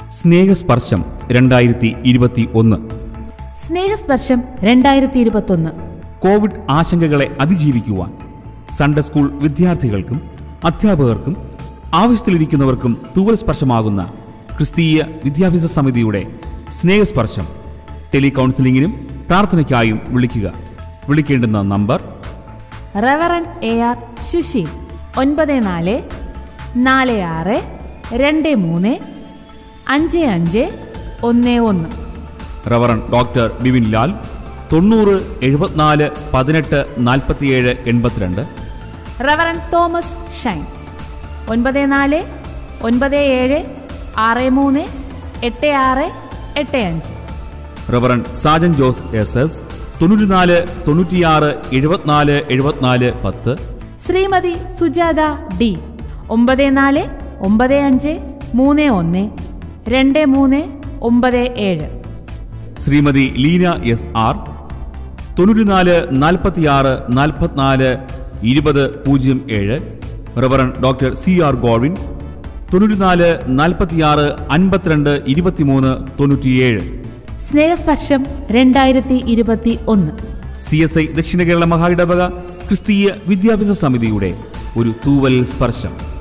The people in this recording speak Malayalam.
സ്നേഹസ്പർശം രണ്ടായിരത്തി ഇരുപത്തി ഒന്ന് സ്നേഹസ്പർശം രണ്ടായിരത്തി ഇരുപത്തൊന്ന് കോവിഡ് ആശങ്കകളെ അതിജീവിക്കുവാൻ സൺഡേ സ്കൂൾ വിദ്യാർത്ഥികൾക്കും അധ്യാപകർക്കും ആവശ്യത്തിലിരിക്കുന്നവർക്കും തൂവൽ സ്പർശമാകുന്ന ക്രിസ്തീയ വിദ്യാഭ്യാസ സമിതിയുടെ സ്നേഹസ്പർശം ടെലി കൗൺസിലിംഗിനും പ്രാർത്ഥനയ്ക്കായും വിളിക്കുക വിളിക്കേണ്ടുന്ന number reverend A R Susheel ഒൻപത് നാല് നാല് ആറ് രണ്ട് മൂന്ന് അഞ്ച് അഞ്ച് ഒന്ന് ഒന്ന് റവറൻ ഡോക്ടർ ബിപിൻ ലാൽ തൊണ്ണൂറ് എഴുപത്തിനാല് പതിനെട്ട് നാൽപ്പത്തിയേഴ് എൺപത്തിരണ്ട് റവറൻ തോമസ് ഷൈൻ ഒൻപത് നാല് ഒൻപത് ഏഴ് ആറ് മൂന്ന് എട്ട് ആറ് എട്ട് അഞ്ച് reverend Sajan Jose S S തൊണ്ണൂറ്റിനാല് തൊണ്ണൂറ്റിയാറ് എഴുപത്തിനാല് എഴുപത്തിനാല് പത്ത് ശ്രീമതി സുജാത ഡി ഒമ്പത് നാല് ഒമ്പത് അഞ്ച് മൂന്ന് ഒന്ന് രണ്ട് മൂന്ന് ഒമ്പത് ഏഴ് ശ്രീമതി ലീന എസ് ആർ തൊണ്ണൂറ്റിനാല് നാൽപ്പത്തിയാറ് നാൽപ്പത്തിനാല് ഇരുപത് പൂജ്യം ഏഴ് reverend doctor C R Govind തൊണ്ണൂറ്റിനാല് നാൽപ്പത്തിയാറ് അൻപത്തിരണ്ട് ഇരുപത്തിമൂന്ന് തൊണ്ണൂറ്റിയേഴ് സ്നേഹസ്പർശം രണ്ടായിരത്തി ഇരുപത്തി ഒന്ന് സി എസ് ഐ ദക്ഷിണ കേരള മഹായിടവക ക്രിസ്തീയ വിദ്യാഭ്യാസ സമിതിയുടെ ഒരു തൂവൽ സ്പർശം